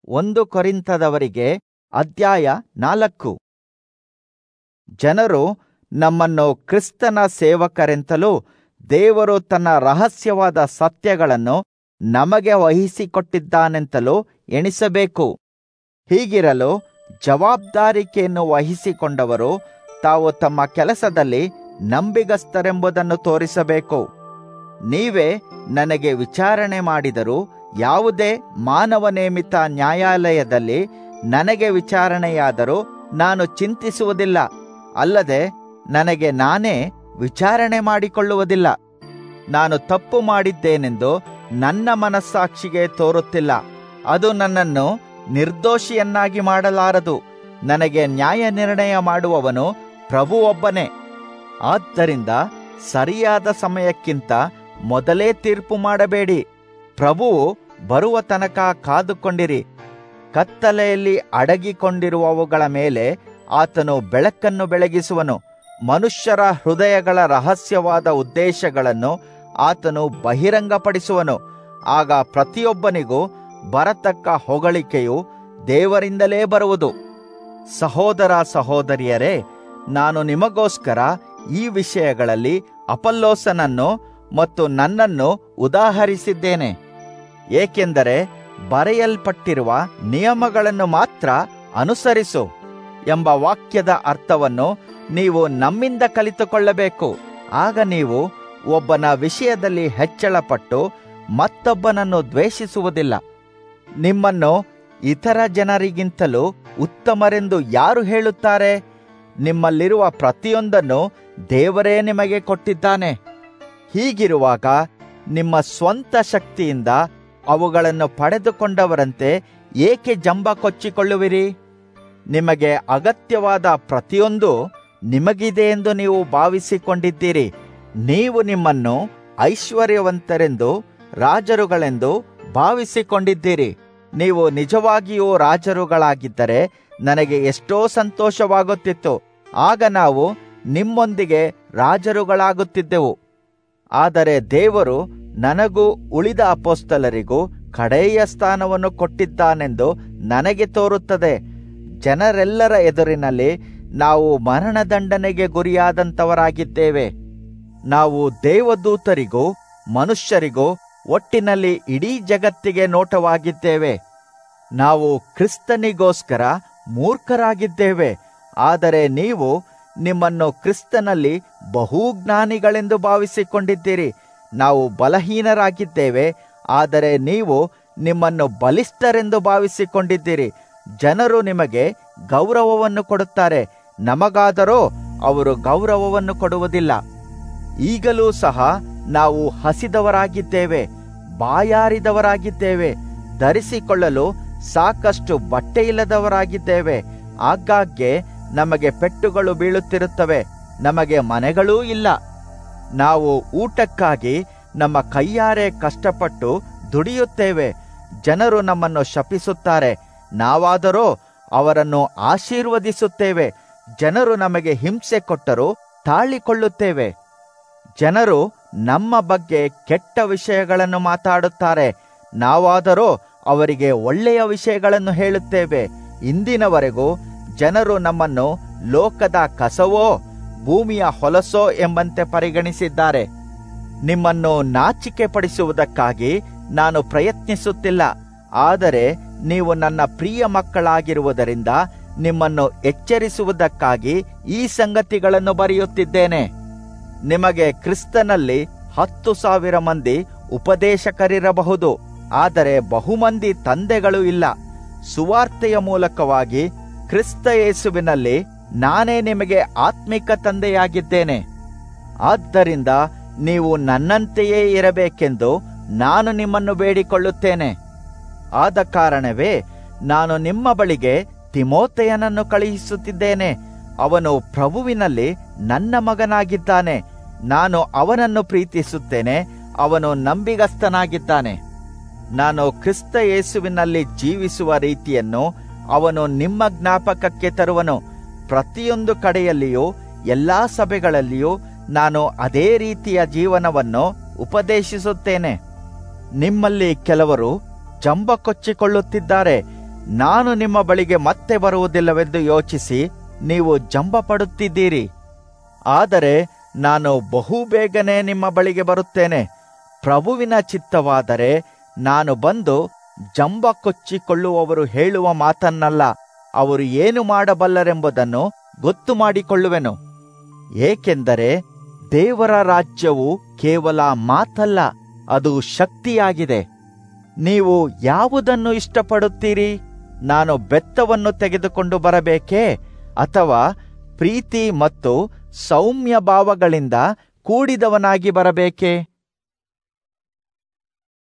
ಒಂದು ಕೊರಿಂಥದವರಿಗೆ ಅಧ್ಯಾಯ ನಾಲ್ಕು ಜನರು ನಮ್ಮನ್ನು ಕ್ರಿಸ್ತನ ಸೇವಕರೆಂತಲೂ ದೇವರು ತನ್ನ ರಹಸ್ಯವಾದ ಸತ್ಯಗಳನ್ನು ನಮಗೆ ವಹಿಸಿಕೊಟ್ಟಿದ್ದಾನೆಂತಲೂ ಎಣಿಸಬೇಕು ಹೀಗಿರಲು ಜವಾಬ್ದಾರಿಕೆಯನ್ನು ವಹಿಸಿಕೊಂಡವರು ತಾವು ತಮ್ಮ ಕೆಲಸದಲ್ಲಿ ನಂಬಿಗಸ್ತರೆಂಬುದನ್ನು ತೋರಿಸಬೇಕು ನೀವೇ ನನಗೆ ವಿಚಾರಣೆ ಮಾಡಿದರೂ ಯಾವುದೇ ಮಾನವ ನೇಮಿತ ನ್ಯಾಯಾಲಯದಲ್ಲಿ ನನಗೆ ವಿಚಾರಣೆಯಾದರೂ ನಾನು ಚಿಂತಿಸುವುದಿಲ್ಲ ಅಲ್ಲದೆ ನನಗೆ ನಾನೇ ವಿಚಾರಣೆ ಮಾಡಿಕೊಳ್ಳುವುದಿಲ್ಲ ನಾನು ತಪ್ಪು ಮಾಡಿದ್ದೇನೆಂದು ನನ್ನ ಮನಸ್ಸಾಕ್ಷಿಗೆ ತೋರುತ್ತಿಲ್ಲ ಅದು ನನ್ನನ್ನು ನಿರ್ದೋಷಿಯನ್ನಾಗಿ ಮಾಡಲಾರದು ನನಗೆ ನ್ಯಾಯ ನಿರ್ಣಯ ಮಾಡುವವನು ಪ್ರಭು ಒಬ್ಬನೇ ಆದ್ದರಿಂದ ಸರಿಯಾದ ಸಮಯಕ್ಕಿಂತ ಮೊದಲೇ ತೀರ್ಪು ಮಾಡಬೇಡಿ ಪ್ರಭುವು ಬರುವ ತನಕ ಕಾದುಕೊಂಡಿರಿ ಕತ್ತಲೆಯಲ್ಲಿ ಅಡಗಿಕೊಂಡಿರುವವುಗಳ ಮೇಲೆ ಆತನು ಬೆಳಕನ್ನು ಬೆಳಗಿಸುವನು ಮನುಷ್ಯರ ಹೃದಯಗಳ ರಹಸ್ಯವಾದ ಉದ್ದೇಶಗಳನ್ನು ಆತನು ಬಹಿರಂಗಪಡಿಸುವನು ಆಗ ಪ್ರತಿಯೊಬ್ಬನಿಗೂ ಬರತಕ್ಕ ಹೊಗಳಿಕೆಯು ದೇವರಿಂದಲೇ ಬರುವುದು ಸಹೋದರ ಸಹೋದರಿಯರೇ ನಾನು ನಿಮಗೋಸ್ಕರ ಈ ವಿಷಯಗಳಲ್ಲಿ ಅಪಲ್ಲೋಸನನ್ನು ಮತ್ತು ನನ್ನನ್ನು ಉದಾಹರಿಸಿದ್ದೇನೆ ಏಕೆಂದರೆ ಬರೆಯಲ್ಪಟ್ಟಿರುವ ನಿಯಮಗಳನ್ನು ಮಾತ್ರ ಅನುಸರಿಸು ಎಂಬ ವಾಕ್ಯದ ಅರ್ಥವನ್ನು ನೀವು ನಮ್ಮಿಂದ ಕಲಿತುಕೊಳ್ಳಬೇಕು ಆಗ ನೀವು ಒಬ್ಬನ ವಿಷಯದಲ್ಲಿ ಹೆಚ್ಚಳಪಟ್ಟು ಮತ್ತೊಬ್ಬನನ್ನು ದ್ವೇಷಿಸುವುದಿಲ್ಲ ನಿಮ್ಮನ್ನು ಇತರ ಜನರಿಗಿಂತಲೂ ಉತ್ತಮರೆಂದು ಯಾರು ಹೇಳುತ್ತಾರೆ ನಿಮ್ಮಲ್ಲಿರುವ ಪ್ರತಿಯೊಂದನ್ನು ದೇವರೇ ನಿಮಗೆ ಕೊಟ್ಟಿದ್ದಾನೆ ಹೀಗಿರುವಾಗ ನಿಮ್ಮ ಸ್ವಂತ ಶಕ್ತಿಯಿಂದ ಅವುಗಳನ್ನು ಪಡೆದುಕೊಂಡವರಂತೆ ಏಕೆ ಜಂಬ ಕೊಚ್ಚಿಕೊಳ್ಳುವಿರಿ ನಿಮಗೆ ಅಗತ್ಯವಾದ ಪ್ರತಿಯೊಂದು ನಿಮಗಿದೆ ಎಂದು ನೀವು ಭಾವಿಸಿಕೊಂಡಿದ್ದೀರಿ ನೀವು ನಿಮ್ಮನ್ನು ಐಶ್ವರ್ಯವಂತರೆಂದು ರಾಜರುಗಳೆಂದು ಭಾವಿಸಿಕೊಂಡಿದ್ದೀರಿ ನೀವು ನಿಜವಾಗಿಯೂ ರಾಜರುಗಳಾಗಿದ್ದರೆ ನನಗೆ ಎಷ್ಟೋ ಸಂತೋಷವಾಗುತ್ತಿತ್ತು ಆಗ ನಾವು ನಿಮ್ಮೊಂದಿಗೆ ರಾಜರುಗಳಾಗುತ್ತಿದ್ದೆವು ಆದರೆ ದೇವರು ನನಗೂ ಉಳಿದ ಅಪೋಸ್ತಲರಿಗೂ ಕಡೆಯ ಸ್ಥಾನವನ್ನು ಕೊಟ್ಟಿದ್ದಾನೆಂದು ನನಗೆ ತೋರುತ್ತದೆ ಜನರೆಲ್ಲರ ಎದುರಿನಲ್ಲಿ ನಾವು ಮರಣದಂಡನೆಗೆ ಗುರಿಯಾದಂಥವರಾಗಿದ್ದೇವೆ ನಾವು ದೇವದೂತರಿಗೂ ಮನುಷ್ಯರಿಗೂ ಒಟ್ಟಿನಲ್ಲಿ ಇಡೀ ಜಗತ್ತಿಗೆ ನೋಟವಾಗಿದ್ದೇವೆ ನಾವು ಕ್ರಿಸ್ತನಿಗೋಸ್ಕರ ಮೂರ್ಖರಾಗಿದ್ದೇವೆ ಆದರೆ ನೀವು ನಿಮ್ಮನ್ನು ಕ್ರಿಸ್ತನಲ್ಲಿ ಬಹುಜ್ಞಾನಿಗಳೆಂದು ಭಾವಿಸಿಕೊಂಡಿದ್ದೀರಿ ನಾವು ಬಲಹೀನರಾಗಿದ್ದೇವೆ ಆದರೆ ನೀವು ನಿಮ್ಮನ್ನು ಬಲಿಷ್ಠರೆಂದು ಭಾವಿಸಿಕೊಂಡಿದ್ದೀರಿ ಜನರು ನಿಮಗೆ ಗೌರವವನ್ನು ಕೊಡುತ್ತಾರೆ ನಮಗಾದರೋ ಅವರು ಗೌರವವನ್ನು ಕೊಡುವುದಿಲ್ಲ ಈಗಲೂ ಸಹ ನಾವು ಹಸಿದವರಾಗಿದ್ದೇವೆ ಬಾಯಾರಿದವರಾಗಿದ್ದೇವೆ ಧರಿಸಿಕೊಳ್ಳಲು ಸಾಕಷ್ಟು ಬಟ್ಟೆಯಿಲ್ಲದವರಾಗಿದ್ದೇವೆ ಆಗಾಗ್ಗೆ ನಮಗೆ ಪೆಟ್ಟುಗಳು ಬೀಳುತ್ತಿರುತ್ತವೆ ನಮಗೆ ಮನೆಗಳೂ ಇಲ್ಲ ನಾವು ಊಟಕ್ಕಾಗಿ ನಮ್ಮ ಕೈಯಾರೆ ಕಷ್ಟಪಟ್ಟು ದುಡಿಯುತ್ತೇವೆ ಜನರು ನಮ್ಮನ್ನು ಶಪಿಸುತ್ತಾರೆ ನಾವಾದರೋ ಅವರನ್ನು ಆಶೀರ್ವದಿಸುತ್ತೇವೆ ಜನರು ನಮಗೆ ಹಿಂಸೆ ಕೊಟ್ಟರೂ ತಾಳಿಕೊಳ್ಳುತ್ತೇವೆ ಜನರು ನಮ್ಮ ಬಗ್ಗೆ ಕೆಟ್ಟ ವಿಷಯಗಳನ್ನು ಮಾತಾಡುತ್ತಾರೆ ನಾವಾದರೋ ಅವರಿಗೆ ಒಳ್ಳೆಯ ವಿಷಯಗಳನ್ನು ಹೇಳುತ್ತೇವೆ ಇಂದಿನವರೆಗೂ ಜನರು ನಮ್ಮನ್ನು ಲೋಕದ ಕಸವೋ ಭೂಮಿಯ ಹೊಲಸೋ ಎಂಬಂತೆ ಪರಿಗಣಿಸಿದ್ದಾರೆ ನಿಮ್ಮನ್ನು ನಾಚಿಕೆ ಪಡಿಸುವುದಕ್ಕಾಗಿ ನಾನು ಪ್ರಯತ್ನಿಸುತ್ತಿಲ್ಲ ಆದರೆ ನೀವು ನನ್ನ ಪ್ರಿಯ ಮಕ್ಕಳಾಗಿರುವುದರಿಂದ ನಿಮ್ಮನ್ನು ಎಚ್ಚರಿಸುವುದಕ್ಕಾಗಿ ಈ ಸಂಗತಿಗಳನ್ನು ಬರೆಯುತ್ತಿದ್ದೇನೆ ನಿಮಗೆ ಕ್ರಿಸ್ತನಲ್ಲಿ ಹತ್ತು ಸಾವಿರ ಮಂದಿ ಉಪದೇಶಕರಿರಬಹುದು ಆದರೆ ಬಹುಮಂದಿ ತಂದೆಗಳು ಇಲ್ಲ ಸುವಾರ್ತೆಯ ಮೂಲಕವಾಗಿ ಕ್ರಿಸ್ತ ಯೇಸುವಿನಲ್ಲಿ ನಾನೇ ನಿಮಗೆ ಆತ್ಮಿಕ ತಂದೆಯಾಗಿದ್ದೇನೆ ಆದ್ದರಿಂದ ನೀವು ನನ್ನಂತೆಯೇ ಇರಬೇಕೆಂದು ನಾನು ನಿಮ್ಮನ್ನು ಬೇಡಿಕೊಳ್ಳುತ್ತೇನೆ ಆದ ಕಾರಣವೇ ನಾನು ನಿಮ್ಮ ಬಳಿಗೆ ತಿಮೋತೆಯನನ್ನು ಕಳುಹಿಸುತ್ತಿದ್ದೇನೆ ಅವನು ಪ್ರಭುವಿನಲ್ಲಿ ನನ್ನ ಮಗನಾಗಿದ್ದಾನೆ ನಾನು ಅವನನ್ನು ಪ್ರೀತಿಸುತ್ತೇನೆ ಅವನು ನಂಬಿಗಸ್ತನಾಗಿದ್ದಾನೆ ನಾನು ಕ್ರಿಸ್ತ ಯೇಸುವಿನಲ್ಲಿ ಜೀವಿಸುವ ರೀತಿಯನ್ನು ಅವನು ನಿಮ್ಮ ಜ್ಞಾಪಕಕ್ಕೆ ತರುವನು ಪ್ರತಿಯೊಂದು ಕಡೆಯಲ್ಲಿಯೂ ಎಲ್ಲಾ ಸಭೆಗಳಲ್ಲಿಯೂ ನಾನು ಅದೇ ರೀತಿಯ ಜೀವನವನ್ನು ಉಪದೇಶಿಸುತ್ತೇನೆ ನಿಮ್ಮಲ್ಲಿ ಕೆಲವರು ಜಂಬ ಕೊಚ್ಚಿಕೊಳ್ಳುತ್ತಿದ್ದಾರೆ ನಾನು ನಿಮ್ಮ ಬಳಿಗೆ ಮತ್ತೆ ಬರುವುದಿಲ್ಲವೆಂದು ಯೋಚಿಸಿ ನೀವು ಜಂಬ ಪಡುತ್ತಿದ್ದೀರಿ ಆದರೆ ನಾನು ಬಹುಬೇಗನೆ ನಿಮ್ಮ ಬಳಿಗೆ ಬರುತ್ತೇನೆ ಪ್ರಭುವಿನ ಚಿತ್ತವಾದರೆ ನಾನು ಬಂದು ಜಂಬ ಕೊಚ್ಚಿಕೊಳ್ಳುವವರು ಹೇಳುವ ಮಾತನ್ನಲ್ಲ ಅವರು ಏನು ಮಾಡಬಲ್ಲರೆಂಬುದನ್ನು ಗೊತ್ತು ಮಾಡಿಕೊಳ್ಳುವೆನು ಏಕೆಂದರೆ ದೇವರ ರಾಜ್ಯವು ಕೇವಲ ಮಾತಲ್ಲ ಅದು ಶಕ್ತಿಯಾಗಿದೆ ನೀವು ಯಾವುದನ್ನು ಇಷ್ಟಪಡುತ್ತೀರಿ ನಾನು ಬೆತ್ತವನ್ನು ತೆಗೆದುಕೊಂಡು ಬರಬೇಕೇ ಅಥವಾ ಪ್ರೀತಿ ಮತ್ತು ಸೌಮ್ಯ ಭಾವಗಳಿಂದ ಕೂಡಿದವನಾಗಿ ಬರಬೇಕೇ